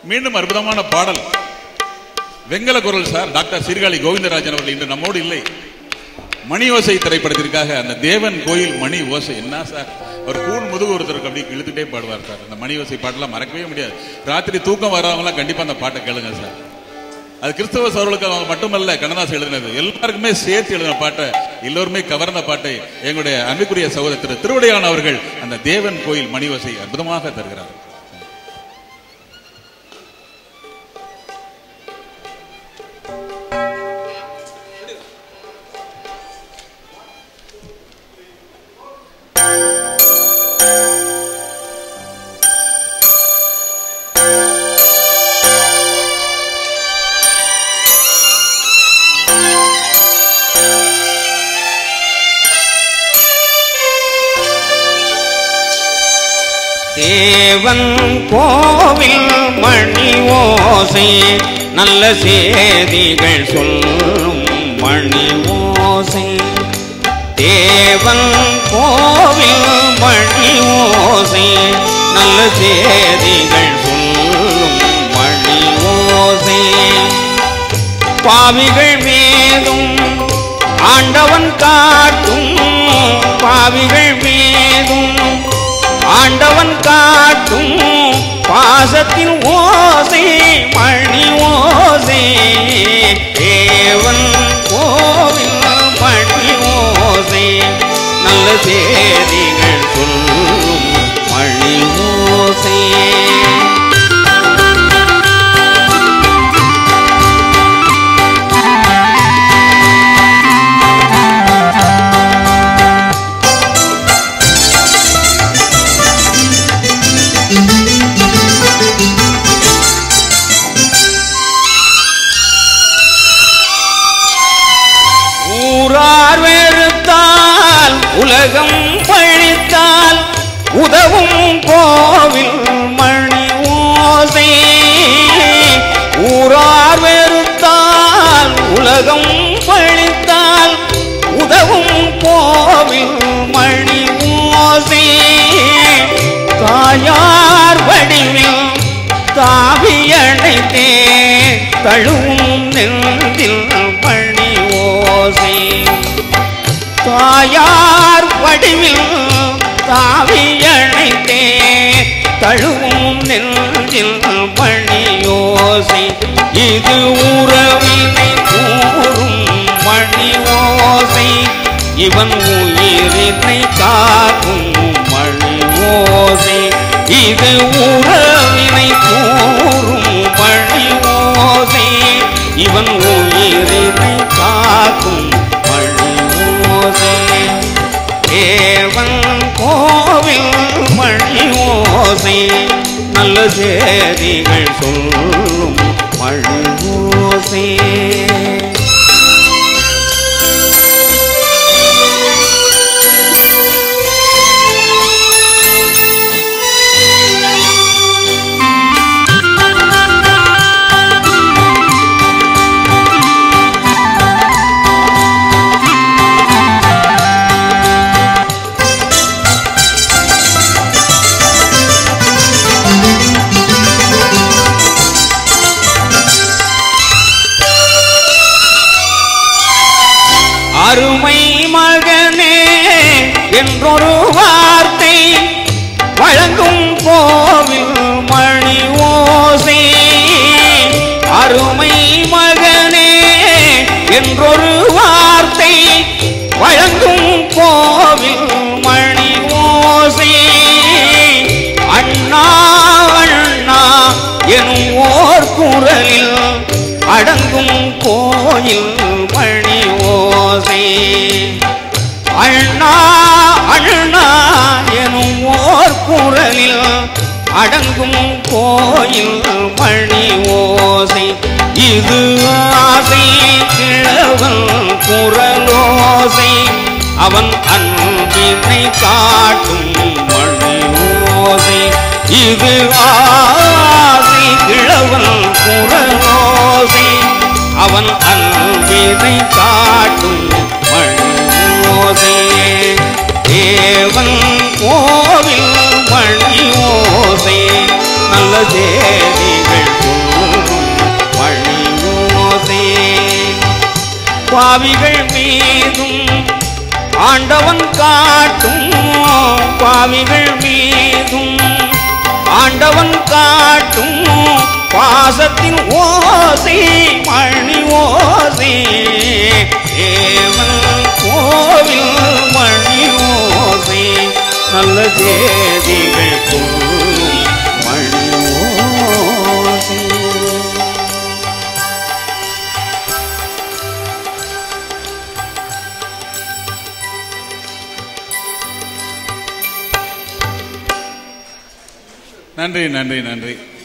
மீண்டும் அற்புதமான பாடல் வெங்கல குரல் சார் டாக்டர் சீர்காழி கோவிந்தராஜன் அவர்கள் இன்று நம்மோடு இல்லை மணி ஓசை திரைப்படத்திற்காக அந்த தேவன் கோயில் மணி ஓசை என்ன சார் ஒரு கூண் முதுகு ஒருத்தருக்கு அப்படி இழுத்துட்டே பாடுவார் சார் அந்த மணி ஓசை பாட்டெல்லாம் மறக்கவே முடியாது ராத்திரி தூக்கம் வரவங்களாம் கண்டிப்பா அந்த பாட்டை கேளுங்க சார் அது கிறிஸ்தவ சோழர்களுக்கு அவங்க மட்டுமல்ல கண்ணதாசன் எழுதினது எல்லாருக்குமே சேர்த்து எழுதின பாட்டை எல்லோருமே கவர்ந்த பாட்டை எங்களுடைய அன்புக்குரிய சகோதரர் திரு திருவிடையான் அவர்கள் அந்த தேவன் கோயில் மணி ஓசை அற்புதமாக தருகிறார் தேவன் கோவில் மணி ஓசை நல்ல செய்திகள் சொல்லும் மணி ஓசை தேவன் கோவில் மணி ஓசை நல்ல செய்திகள் சொல்லும் மணி ஓசை பாவிகள் மீதும் ஆண்டவன் காட்டும் பாவிகள் மீதும் ஆண்டவன் காட்டும் பாசத்தின் ஓசை மணி ஓசை தேவன் கோவில் மணி ஓசை நல்ல செய்திகள் சொல்லும் மணி ஓசை ஊரார் வெறுத்தால் உலகம் பழித்தால் உதவும் கோவில் மணி ஓசை ஊரார் வெறுத்தால் உலகம் பழித்தால் உதவும் கோவில் மணி ஓசை தாயார் வடிவில் தாவி அணைத்தே தழுவும் நெஞ்சில் மணி ஓசை தாயார் வடிவில் தாவி அணைத்தே தழுவும் நெஞ்சில் மணி ஓசை இது உறவினை கூறும் மணி ஓசை இவன் உயிரினை காக்கும் மணி ஓசை இது உறவினை கூறும் மணி ஓசை இவன் உயிரினை காக்கும் மணி ஓசை தேவன் கோவில் மணி ஓசை நல்ல செய்திகள் சொல்லும் மணி ஓசை அருமை மகனே என்றொரு வார்த்தை வழங்கும் கோவில் மணி ஓசை அருமை மகனே என்றொரு வார்த்தை வழங்கும் கோவில் மணி ஓசை அண்ணா அண்ணா எனும் ஓர் குரலில் அடங்கும் கோயில் மணி ஓசை அண்ணா அண்ணா எனும் ஓர் குரலில் அடங்கும் கோயில் மணி ஓசை இது ஆசை கிழவன் குரலோசை அவன் அன்பினை காட்டும் மணி ஓசை இது ஆசை கிழவன் குரலோசை அவன் அன்பினை காட்டும் மணி ஓசை தேவன் கோவில் மணி ஓசை நல்ல தேதிகள் பாவிகள் மீதும் ஆண்டவன் காட்டும் பாவிகள் மீதும் ஆண்டவன் காட்டும் பாசத்தின் ஓசை மணி ஓசை தேவன் கோவில் மணி ஓசை நல்ல தேதிகள் சொல்லும் மணி ஓசை நன்றி நன்றி நன்றி